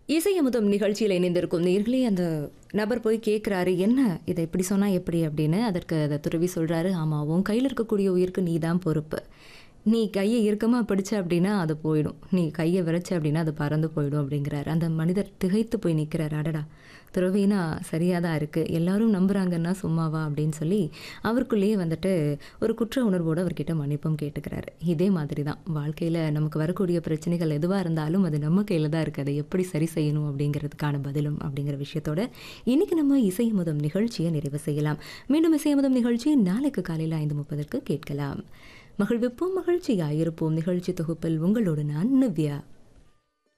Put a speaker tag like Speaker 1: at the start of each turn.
Speaker 1: இசையமுதம் நிகழ்ச்சியில் இணைந்திருக்கும் நேர்களே அந்த நபர் போய் கேட்குறாரு என்ன இதை இப்படி சொன்னால் எப்படி அப்படின்னு அதற்கு அதை துறவி சொல்கிறாரு ஆமாம் உன் கையில் இருக்கக்கூடிய உயிருக்கு நீ தான் பொறுப்பு நீ கையை இறுக்கமாக பிடிச்ச அப்படின்னா அது போயிடும் நீ கையை விரைச்ச அப்படின்னா அது பறந்து போயிடும் அப்படிங்கிறார் அந்த மனிதர் திகைத்து போய் நிற்கிறார் அடடா துறவினா சரியாக தான் இருக்குது எல்லாரும் நம்புகிறாங்கன்னா சும்மாவா அப்படின்னு சொல்லி அவருக்குள்ளேயே வந்துட்டு ஒரு குற்ற உணர்வோடு அவர்கிட்ட மன்னிப்பும் கேட்டுக்கிறாரு இதே மாதிரி தான் வாழ்க்கையில் நமக்கு வரக்கூடிய பிரச்சனைகள் எதுவாக இருந்தாலும் அது நம்ம கையில் தான் இருக்குது அதை எப்படி சரி செய்யணும் அப்படிங்கிறதுக்கான பதிலும் அப்படிங்கிற விஷயத்தோட இன்னைக்கு நம்ம இசையமுதம் நிகழ்ச்சியை நிறைவு செய்யலாம் மீண்டும் இசையமுதம் நிகழ்ச்சி நாளைக்கு காலையில் ஐந்து முப்பதற்கு கேட்கலாம் மகிழ்விப்போம் மகிழ்ச்சியாயிருப்போம் நிகழ்ச்சி தொகுப்பில் உங்களோடு நான் நிவ்யா